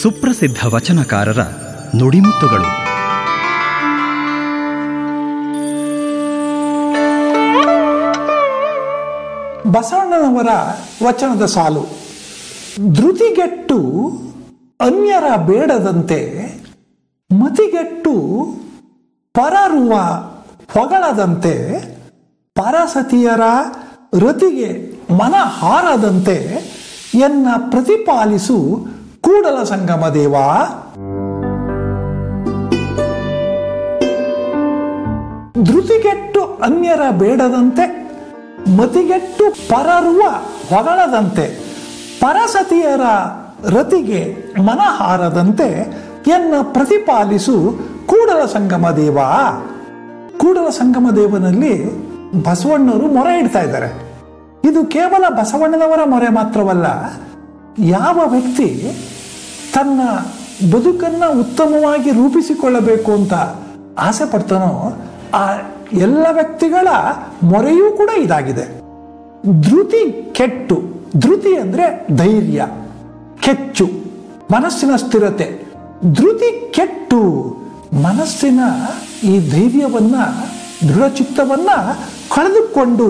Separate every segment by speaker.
Speaker 1: ಸುಪ್ರಸಿದ್ಧ ವಚನಕಾರರ ನುಡಿಮುತ್ತುಗಳು
Speaker 2: ಬಸವಣ್ಣನವರ ವಚನದ ಸಾಲು ಧೃತಿಗೆಟ್ಟು ಅನ್ಯರ ಬೇಡದಂತೆ ಮತಿಗೆಟ್ಟು ಪರರುವ ಹೊಗಳದಂತೆ ಪರಸತಿಯರ ರತಿಗೆ ಮನ ಹಾರದಂತೆ ಎನ್ನ ಪ್ರತಿಪಾಲಿಸು ಕೂಡಲ ಸಂಗಮ ದೇವ ಧೃತಿಗೆಟ್ಟು ಅನ್ಯರ ಬೇಡದಂತೆ ಮತಿಗೆಟ್ಟು ಪರರುವ ಹೊಗಳದಂತೆ ಪರಸತಿಯರ ರತಿಗೆ ಮನಹಾರದಂತೆ ಎನ್ನ ಪ್ರತಿಪಾಲಿಸು ಕೂಡಲ ಸಂಗಮ ದೇವ ಕೂಡಲ ಸಂಗಮ ದೇವನಲ್ಲಿ ಬಸವಣ್ಣವರು ಮೊರೆ ಇಡ್ತಾ ಇದ್ದಾರೆ ಇದು ಕೇವಲ ಬಸವಣ್ಣನವರ ಮೊರೆ ಮಾತ್ರವಲ್ಲ ಯಾವ ವ್ಯಕ್ತಿ ತನ್ನ ಬದುಕನ್ನ ಉತ್ತಮವಾಗಿ ರೂಪಿಸಿಕೊಳ್ಳಬೇಕು ಅಂತ ಆಸೆ ಪಡ್ತಾನೋ ಆ ಎಲ್ಲ ವ್ಯಕ್ತಿಗಳ ಮೊರೆಯೂ ಕೂಡ ಇದಾಗಿದೆ ಧೃತಿ ಕೆಟ್ಟು ಧೃತಿ ಅಂದ್ರೆ ಧೈರ್ಯ ಕೆಚ್ಚು ಮನಸ್ಸಿನ ಸ್ಥಿರತೆ ಧೃತಿ ಕೆಟ್ಟು ಮನಸ್ಸಿನ ಈ ಧೈರ್ಯವನ್ನ ದೃಢಚಿತ್ತವನ್ನ ಕಳೆದುಕೊಂಡು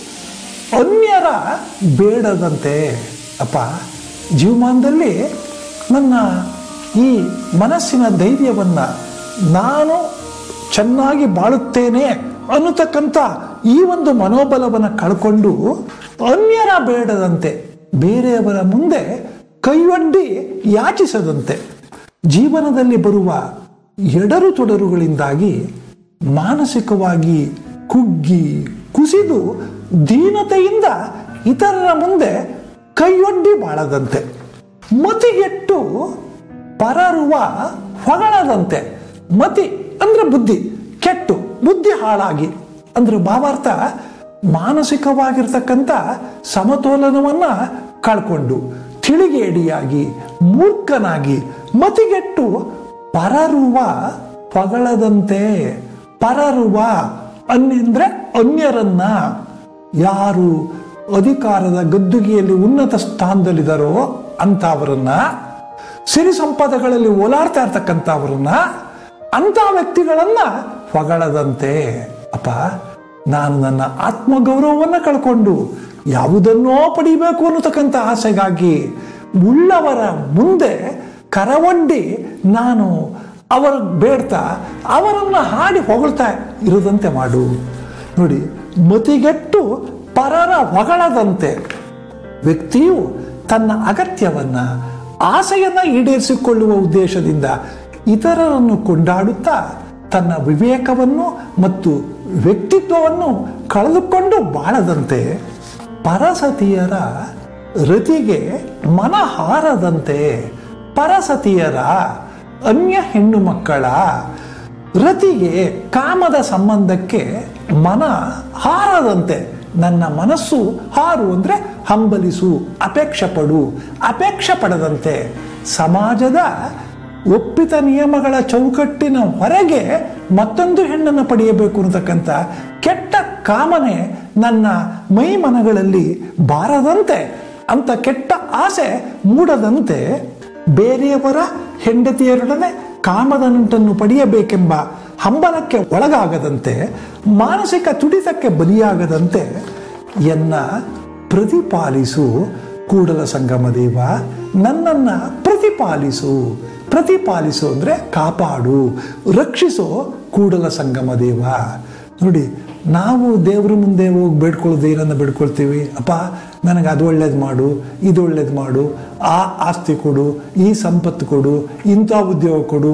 Speaker 2: ಅನ್ಯರ ಬೇಡದಂತೆ ಅಪ್ಪ ಜೀವಮಾನದಲ್ಲಿ ನನ್ನ ಈ ಮನಸ್ಸಿನ ಧೈರ್ಯವನ್ನ ನಾನು ಚೆನ್ನಾಗಿ ಬಾಳುತ್ತೇನೆ ಅನ್ನತಕ್ಕಂಥ ಈ ಒಂದು ಮನೋಬಲವನ್ನು ಕಳ್ಕೊಂಡು ಅನ್ಯರ ಬೇಡದಂತೆ ಬೇರೆಯವರ ಮುಂದೆ ಕೈಯೊಡ್ಡಿ ಯಾಚಿಸದಂತೆ ಜೀವನದಲ್ಲಿ ಬರುವ ಎಡರು ತೊಡರುಗಳಿಂದಾಗಿ ಮಾನಸಿಕವಾಗಿ ಕುಗ್ಗಿ ಕುಸಿದು ದೀನತೆಯಿಂದ ಇತರರ ಮುಂದೆ ಕೈಯೊಡ್ಡಿ ಬಾಳದಂತೆ ಮತಿಗೆಟ್ಟು ಪರರುವ ಹೊಗಳದಂತೆ ಮತಿ ಅಂದ್ರೆ ಬುದ್ಧಿ ಕೆಟ್ಟು ಬುದ್ಧಿ ಹಾಳಾಗಿ ಅಂದ್ರೆ ಭಾವಾರ್ಥ ಮಾನಸಿಕವಾಗಿರ್ತಕ್ಕಂಥ ಸಮತೋಲನವನ್ನ ಕಳ್ಕೊಂಡು ತಿಳಿಗೇಡಿಯಾಗಿ ಮೂರ್ಖನಾಗಿ ಮತಿಗೆಟ್ಟು ಪರರುವ ಪಗಳದಂತೆ ಪರರುವ ಅನ್ಯಂದ್ರೆ ಅನ್ಯರನ್ನ ಯಾರು ಅಧಿಕಾರದ ಗದ್ದುಗೆಯಲ್ಲಿ ಉನ್ನತ ಸ್ಥಾನದಲ್ಲಿದ್ದಾರೋ ಅಂತವರನ್ನ ಸಿರಿ ಸಂಪದಗಳಲ್ಲಿ ಓಲಾಡ್ತಾ ಇರ್ತಕ್ಕಂಥವ್ರನ್ನ ಅಂತ ವ್ಯಕ್ತಿಗಳನ್ನ ಹೊಗಳದಂತೆ ಅಪ್ಪ ನಾನು ನನ್ನ ಆತ್ಮಗೌರವವನ್ನ ಕಳ್ಕೊಂಡು ಯಾವುದನ್ನೋ ಪಡಿಬೇಕು ಅನ್ನತಕ್ಕಂಥ ಆಸೆಗಾಗಿ ಉಳ್ಳವರ ಮುಂದೆ ಕರವೊಡ್ಡಿ ನಾನು ಅವರ ಬೇಡ್ತಾ ಅವರನ್ನ ಹಾಡಿ ಹೊಗಳ್ತಾ ಇರದಂತೆ ಮಾಡು ನೋಡಿ ಮತಿಗೆಟ್ಟು ಪರರ ಹೊಗಳದಂತೆ ವ್ಯಕ್ತಿಯು ತನ್ನ ಅಗತ್ಯವನ್ನ ಆಸೆಯನ್ನ ಈಡೇರಿಸಿಕೊಳ್ಳುವ ಉದ್ದೇಶದಿಂದ ಇತರರನ್ನು ಕೊಂಡಾಡುತ್ತಾ ತನ್ನ ವಿವೇಕವನ್ನು ಮತ್ತು ವ್ಯಕ್ತಿತ್ವವನ್ನು ಕಳೆದುಕೊಂಡು ಬಾಳದಂತೆ ಪರಸತಿಯರ ರತಿಗೆ ಮನ ಹಾರದಂತೆ ಪರಸತಿಯರ ಅನ್ಯ ಹೆಣ್ಣು ಮಕ್ಕಳ ರತಿಗೆ ಕಾಮದ ಸಂಬಂಧಕ್ಕೆ ಮನ ಹಾರದಂತೆ ನನ್ನ ಮನಸ್ಸು ಹಾರು ಅಂದ್ರೆ ಹಂಬಲಿಸು ಅಪೇಕ್ಷೆ ಪಡು ಅಪೇಕ್ಷೆ ಪಡದಂತೆ ಸಮಾಜದ ಒಪ್ಪಿತ ನಿಯಮಗಳ ಚೌಕಟ್ಟಿನ ಹೊರಗೆ ಮತ್ತೊಂದು ಹೆಣ್ಣನ್ನು ಪಡೆಯಬೇಕು ಅನ್ನತಕ್ಕಂಥ ಕೆಟ್ಟ ಕಾಮನೆ ನನ್ನ ಮೈ ಮನಗಳಲ್ಲಿ ಬಾರದಂತೆ ಅಂತ ಕೆಟ್ಟ ಆಸೆ ಮೂಡದಂತೆ ಬೇರೆಯವರ ಹೆಂಡತಿಯರೊಡನೆ ಕಾಮದ ನಂಟನ್ನು ಪಡೆಯಬೇಕೆಂಬ ಹಂಬಲಕ್ಕೆ ಒಳಗಾಗದಂತೆ ಮಾನಸಿಕ ತುಡಿತಕ್ಕೆ ಬಲಿಯಾಗದಂತೆ ಎನ್ನ ಪ್ರತಿಪಾಲಿಸು ಕೂಡಲ ಸಂಗಮ ದೇವ ನನ್ನನ್ನ ಪ್ರತಿಪಾಲಿಸು ಪ್ರತಿಪಾಲಿಸು ಅಂದ್ರೆ ಕಾಪಾಡು ರಕ್ಷಿಸೋ ಕೂಡಲ ಸಂಗಮ ದೇವ ನೋಡಿ ನಾವು ದೇವ್ರ ಮುಂದೆ ಹೋಗಿ ಬೇಡ್ಕೊಳ್ಳೋದು ಏನನ್ನ ಬೇಡ್ಕೊಳ್ತೀವಿ ಅಪ್ಪ ನನಗೆ ಅದು ಒಳ್ಳೇದು ಮಾಡು ಇದು ಒಳ್ಳೇದು ಮಾಡು ಆ ಆಸ್ತಿ ಕೊಡು ಈ ಸಂಪತ್ತು ಕೊಡು ಇಂಥ ಉದ್ಯೋಗ ಕೊಡು